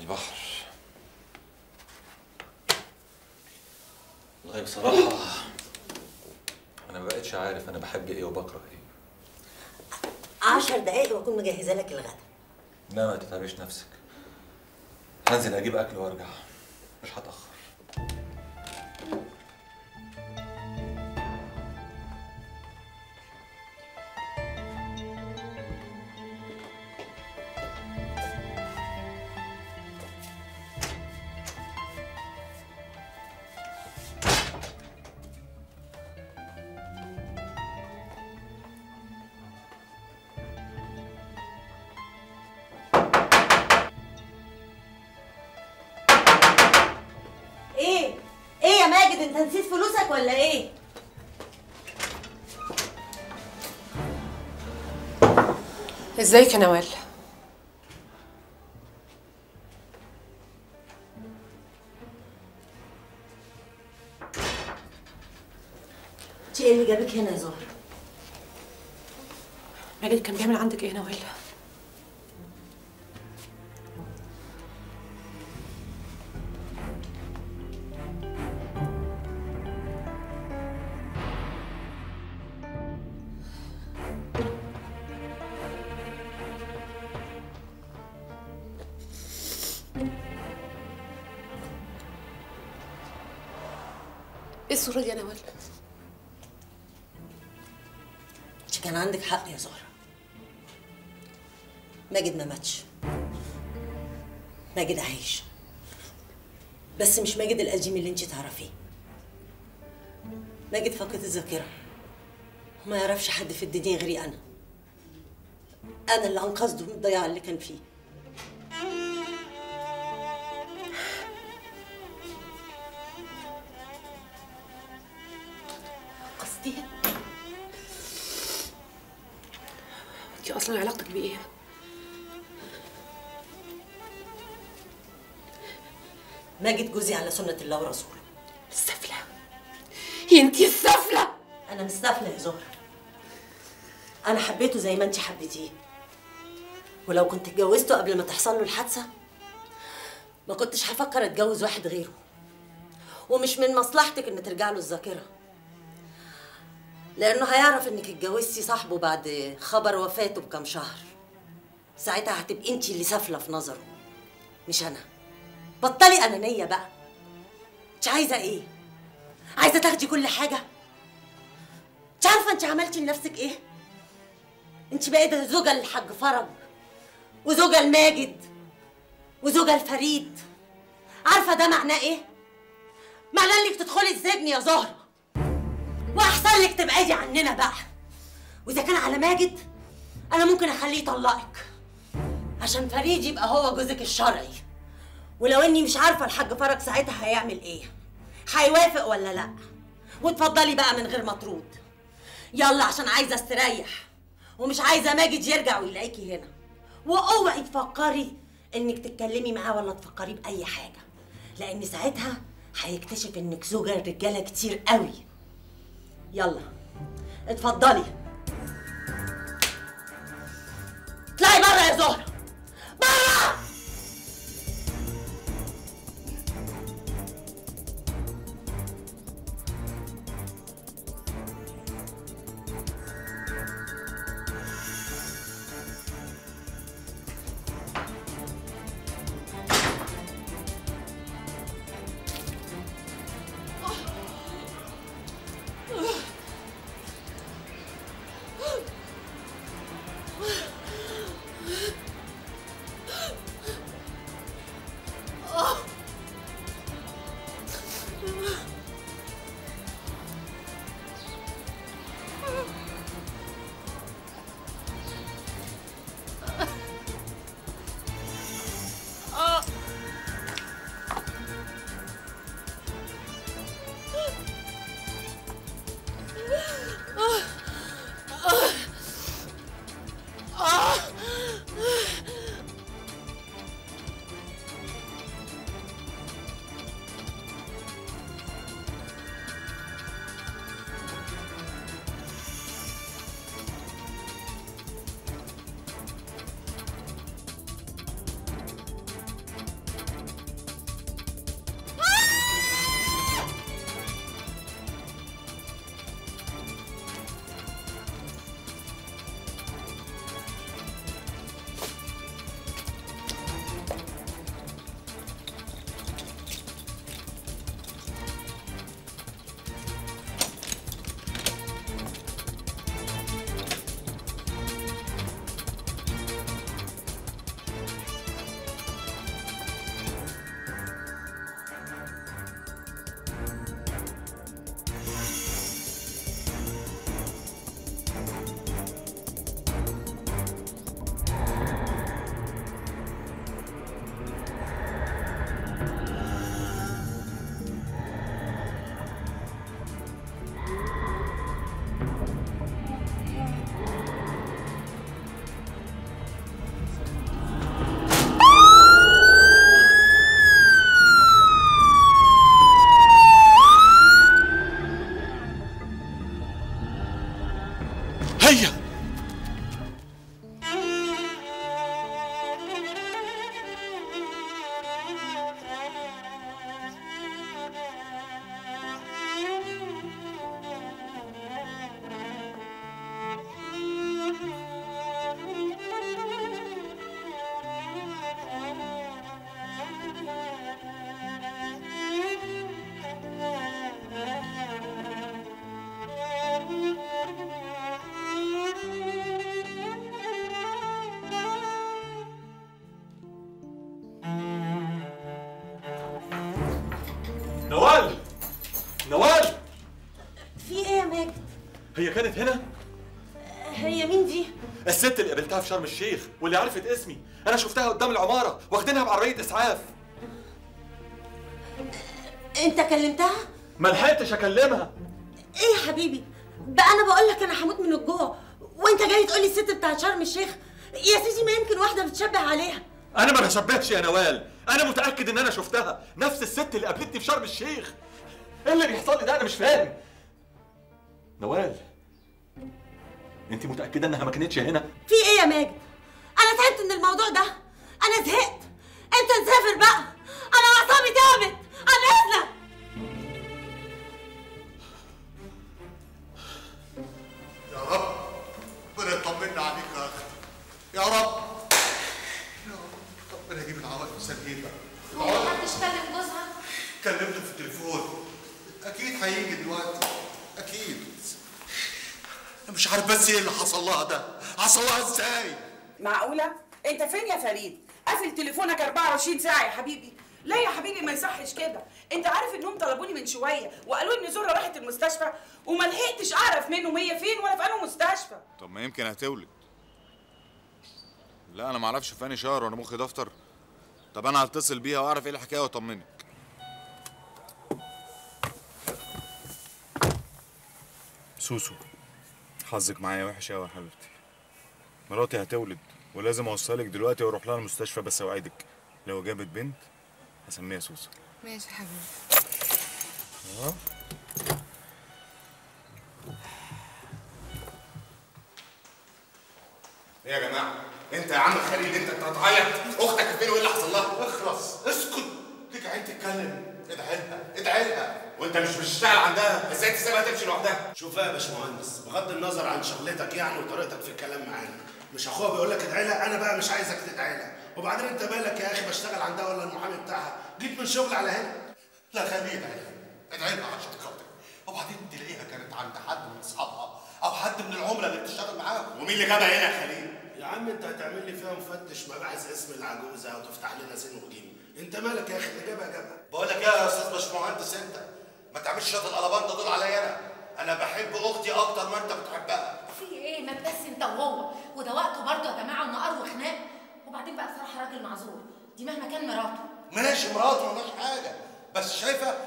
البحر والله بصراحة أنا ما بقتش عارف أنا بحب إيه وبكره إيه عشر دقايق واكون مجهزه لك الغدا لا ما تتعبيش نفسك هنزل أجيب أكل وأرجع مش هتأخر ايه ايه يا ماجد انت نسيت فلوسك ولا ايه ازيك يا نوال انت ايه اللي جابك هنا يا زهر ماجد كان بيعمل عندك ايه يا نوال ايه الصورة دي يا نوال؟ انت كان عندك حق يا زهرة ماجد ما ماتش ماجد عايش بس مش ماجد القديم اللي انت تعرفيه ماجد فقد الذاكرة وما يعرفش حد في الدنيا غيري انا انا اللي انقذته من الضياع اللي كان فيه قصدي انت اصلا علاقتك بيه ايه؟ ماجد جوزي على سنة الله ورسوله السفلة انت السفلة انا مش سافله يا زهرة انا حبيته زي ما انت حبيتيه ولو كنت اتجوزته قبل ما تحصل له الحادثه ما كنتش هفكر اتجوز واحد غيره ومش من مصلحتك ان ترجع له الذاكره لانه هيعرف انك اتجوزتي صاحبه بعد خبر وفاته بكام شهر ساعتها هتبقي انت اللي سافله في نظره مش انا بطلي انانيه بقى انت عايزه ايه عايزه تاخدي كل حاجه انت عارفه انت عملتي لنفسك ايه انت بقيت زوجة للحاج فرج وزوجة لماجد وزوجة لفريد عارفة ده معناه ايه؟ معناه انك تدخلي السجن يا زهرة واحسن لك تبعدي عننا بقى واذا كان على ماجد انا ممكن اخليه يطلقك عشان فريد يبقى هو جوزك الشرعي ولو اني مش عارفة الحاج فرج ساعتها هيعمل ايه هيوافق ولا لا وتفضلي بقى من غير مطرود يلا عشان عايزة استريح ومش عايزه ماجد يرجع ويلاقيكي هنا واوعي تفكري انك تتكلمي معاه ولا تفكري باي حاجه لان ساعتها هيكتشف انك زوجه رجاله كتير قوي يلا اتفضلي اطلعي بره يا زهره بره هي كانت هنا هي مين دي الست اللي قابلتها في شرم الشيخ واللي عرفت اسمي انا شفتها قدام العماره واخدينها بعربيه اسعاف انت كلمتها ما لحقتش اكلمها ايه يا حبيبي بقى انا بقول لك انا هموت من الجوع وانت جاي تقول لي الست بتاعت شرم الشيخ يا سيدي ما يمكن واحده بتشبه عليها انا ما بشبهش يا نوال انا متاكد ان انا شفتها نفس الست اللي قابلتني في شرم الشيخ ايه اللي بيحصل لي ده انا مش فاهم نوال انت متاكده انها ما كانتش هنا في ايه يا ماجد انا تعبت من الموضوع ده انا زهقت انت نسافر بقى انا اعصابي تعبت انا اذنك يا رب ربنا يطمنا عليك يا اخي يا رب يا رب ربنا يجيب العوائق سليمه هو محدش كلم جوزها؟ كلمته في التليفون اكيد هيجي دلوقتي اكيد انا مش عارف بس ايه اللي حصل لها ده حصل لها ازاي معقولة؟ أنت فين يا فريد؟ قافل تليفونك 24 ساعة يا حبيبي. لا يا حبيبي ما يصحش كده، أنت عارف إنهم طلبوني من شوية وقالوا إن زهرة راحت المستشفى وما لحقتش أعرف منهم هي فين ولا في أنهي مستشفى. طب ما يمكن هتولد لا انا ما اعرفش فاني شهر وانا مخي دفتر طب انا هتصل بيها واعرف ايه الحكايه واطمنك سوسو حظك معايا وحش قوي يا حبيبتي مراتي هتولد ولازم اوصلك دلوقتي واروح لها المستشفى بس اوعدك لو جابت بنت هسميها سوسو ماشي يا حبيبي ايه يا جماعه انت يا عم خالد انت هتعيط اختك فين وايه اللي حصل لها اخلص اسكت ليك عين تتكلم ادعي لها ادعي لها وانت مش بتشتغل عندها ازاي تسيبها تمشي لوحدها شوف يا باشمهندس بغض النظر عن شغلتك يعني وطريقتك في الكلام معانا مش اخوها بيقول لك ادعي لها انا بقى مش عايزك تدعي لها وبعدين انت مالك يا اخي بشتغل عندها ولا المحامي بتاعها جيت من شغل على هنا لا خليه يدعي لها ادعي لها عشان خاطرك وبعدين تلاقيها كانت عند حد من اصحابها او حد من العملاء اللي بتشتغل معاهم ومين اللي جابها هنا يا خليل يا عم انت هتعمل لي فيها مفتش مباحث اسم العجوزه وتفتح لنا سين وجيم انت مالك يا اخي اللي جابها جابها بقول لك ايه يا استاذ باشمهندس انت ما تعملش شويه القلبان دول عليا انا انا بحب اختي اكتر ما انت بتحبها في ايه ما بس انت وهو وده وقته برضه يا جماعه ونقر وخناق وبعدين بقى بصراحه راجل معذور دي مهما كان مراته ماشي مراته مالهاش حاجه بس شايفه